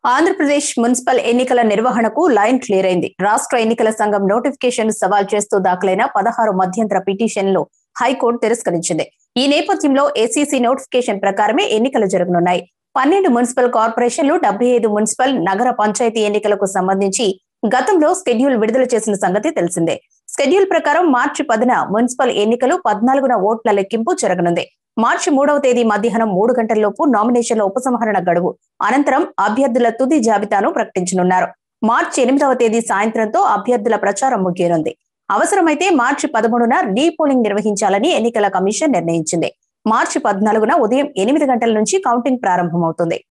Andhra Pradesh municipal ఎన్నికల నిర్వహణకు line clear అయింది రాష్ట్ర ఎన్నికల సంఘం నోటిఫికేషన్ సవాల్ చేస్తూ దాఖలైన పదహారు మధ్యంతర పిటిషన్లు హైకోర్టు తిరస్కరించింది ఈ నేపథ్యంలో ఏసీసీ నోటిఫికేషన్ ప్రకారమే ఎన్నికలు జరగనున్నాయి పన్నెండు మున్సిపల్ కార్పొరేషన్లు డెబ్బై ఐదు మున్సిపల్ నగర పంచాయతీ ఎన్నికలకు సంబంధించి గతంలో స్కెడ్యూల్ విడుదల చేసిన సంగతి తెలిసిందే స్కెడ్యూల్ ప్రకారం మార్చి పదిన మున్సిపల్ ఎన్నికలు పద్నాలుగున ఓట్ల లెక్కింపు జరగనుంది మార్చి మూడవ తేదీ మధ్యాహ్నం మూడు గంటలలోపు నామినేషన్ల ఉపసంహరణ గడువు అనంతరం అభ్యర్థుల తుది జాబితాను ప్రకటించనున్నారు మార్చి ఎనిమిదవ తేదీ సాయంత్రంతో అభ్యర్థుల ప్రచారం ముగియనుంది అవసరమైతే మార్చి పదమూడున రీపోలింగ్ నిర్వహించాలని ఎన్నికల కమిషన్ నిర్ణయించింది మార్చి పద్నాలుగున ఉదయం ఎనిమిది గంటల నుంచి కౌంటింగ్ ప్రారంభమవుతుంది